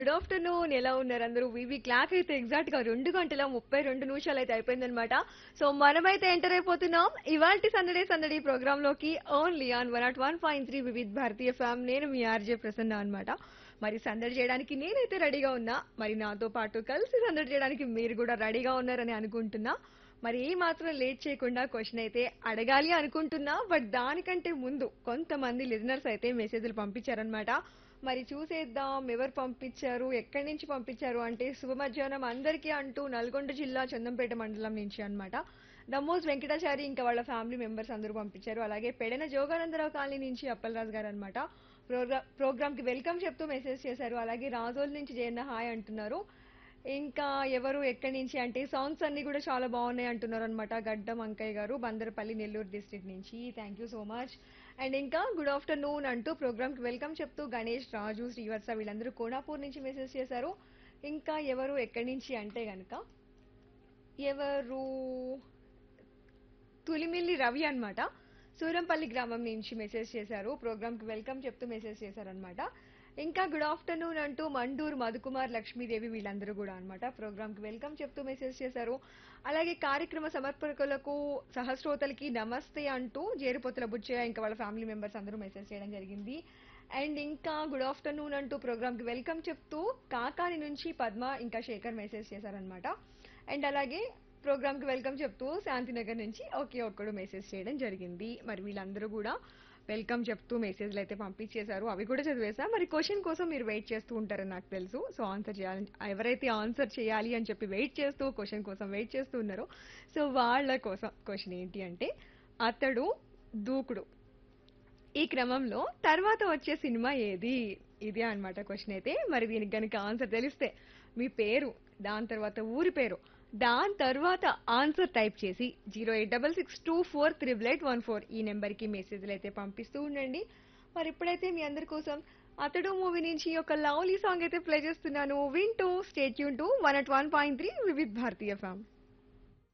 good afternoon ఎలా ఉన్నారు అందరూ వివి క్లాక్ అయితే ఎగ్జాక్ట్ గా రెండు గంటల ముప్పై రెండు నిమిషాలు అయితే అయిపోయిందనమాట సో మనమైతే ఎంటర్ అయిపోతున్నాం ఇవాల్టి సందడే సందడి ప్రోగ్రామ్ లోకి only on one naught one point three Vividh Bharati FM నేను మీ ఆర్జే ప్రసన్న అన్నమాట మరి సందడి చేయడానికి నేనైతే రెడీగా ఉన్నా మరి నాతో పాటు కలిసి సందడి చేయడానికి మీరు కూడా రెడీగా ఉన్నారని అనుకుంటున్నా మరి ఏ మాత్రం లేట్ చేయకుండా క్వశ్చన్ అయితే అడగాలి అనుకుంటున్నా బట్ దానికంటే ముందు కొంతమంది లిజనర్స్ అయితే మెసేజ్లు పంపించారనమాట మరి చూసేద్దాం ఎవరు పంపించారు ఎక్కడి నుంచి పంపించారు అంటే శుభ మధ్యాహ్నం అందరికీ అంటూ నల్గొండ జిల్లా చందంపేట మండలం నుంచి అన్నమాట దమ్మోస్ వెంకటాచారి ఇంకా వాళ్ళ ఫ్యామిలీ మెంబర్స్ అందరూ పంపించారు అలాగే పెడన జోగానందరావు కాలనీ నుంచి అప్పలరాజు గారు అనమాట ప్రోగ్రామ్ కి వెల్కమ్ చెప్తూ మెసేజ్ చేశారు అలాగే రాజోల్ నుంచి జయన్న హాయ్ అంటున్నారు ఇంకా ఎవరు ఎక్కడి నుంచి అంటే సాంగ్స్ అన్ని కూడా చాలా బాగున్నాయి అంటున్నారు అనమాట గడ్డం అంకయ్య గారు బందరపల్లి నెల్లూరు డిస్ట్రిక్ట్ నుంచి thank you so much and ఇంకా గుడ్ ఆఫ్టర్నూన్ అంటూ ప్రోగ్రామ్ కి వెల్కమ్ చెప్తూ గణేష్ రాజు శ్రీవర్స వీళ్ళందరూ కోనాపూర్ నుంచి మెసేజ్ చేశారు ఇంకా ఎవరు ఎక్కడి నుంచి అంటే గనక ఎవరు తులిమిల్లి రవి అన్నమాట సూరంపల్లి గ్రామం నుంచి మెసేజ్ చేశారు ప్రోగ్రామ్ కి వెల్కమ్ చెప్తూ మెసేజ్ చేశారనమాట ఇంకా గుడ్ ఆఫ్టర్నూన్ అంటూ మండూరు మధుకుమార్ లక్ష్మీదేవి వీళ్ళందరూ కూడా అనమాట ప్రోగ్రామ్ కి వెల్కమ్ చెప్తూ మెసేజ్ చేశారు అలాగే కార్యక్రమ సమర్పకులకు సహస్రోతలకి నమస్తే అంటూ జేరుపోతుల బుచ్చయ్య ఇంకా వాళ్ళ ఫ్యామిలీ మెంబర్స్ అందరూ మెసేజ్ చేయడం జరిగింది అండ్ ఇంకా గుడ్ ఆఫ్టర్నూన్ అంటూ ప్రోగ్రామ్ కి వెల్కమ్ చెప్తూ కాకాని నుంచి పద్మ ఇంకా శేఖర్ మెసేజ్ చేశారనమాట అండ్ అలాగే ప్రోగ్రామ్ కి వెల్కమ్ చెప్తూ శాంతినగర్ నుంచి ఒకే ఒక్కడు మెసేజ్ చేయడం జరిగింది మరి వీళ్ళందరూ కూడా వెల్కమ్ చెప్తూ మెసేజ్లు అయితే పంపించేశారు అవి కూడా చదివేసా మరి క్వశ్చన్ కోసం మీరు వెయిట్ చేస్తూ ఉంటారని నాకు తెలుసు సో ఆన్సర్ చేయాలి ఎవరైతే ఆన్సర్ చేయాలి అని చెప్పి వెయిట్ చేస్తూ క్వశ్చన్ కోసం వెయిట్ చేస్తూ ఉన్నారో సో వాళ్ళ కోసం క్వశ్చన్ ఏంటి అంటే అతడు దూకుడు ఈ క్రమంలో తర్వాత వచ్చే సినిమా ఏది ఇదే అన్నమాట క్వశ్చన్ అయితే మరి దీనికి కనుక ఆన్సర్ తెలిస్తే మీ పేరు దాని తర్వాత ఊరి పేరు దాని తర్వాత ఆన్సర్ టైప్ చేసి zero eight double six two four triple eight one four ఈ నెంబర్కి మెసేజ్లు అయితే పంపిస్తూ ఉండండి మరి ఇప్పుడైతే మీ అందరి కోసం అతడు మూవీ నుంచి ఒక లవ్లీ సాంగ్ అయితే ప్లే చేస్తున్నాను వింటూ స్టేట్ యూన్ to one naught one point three Vividh Bharati ఫ్యామ్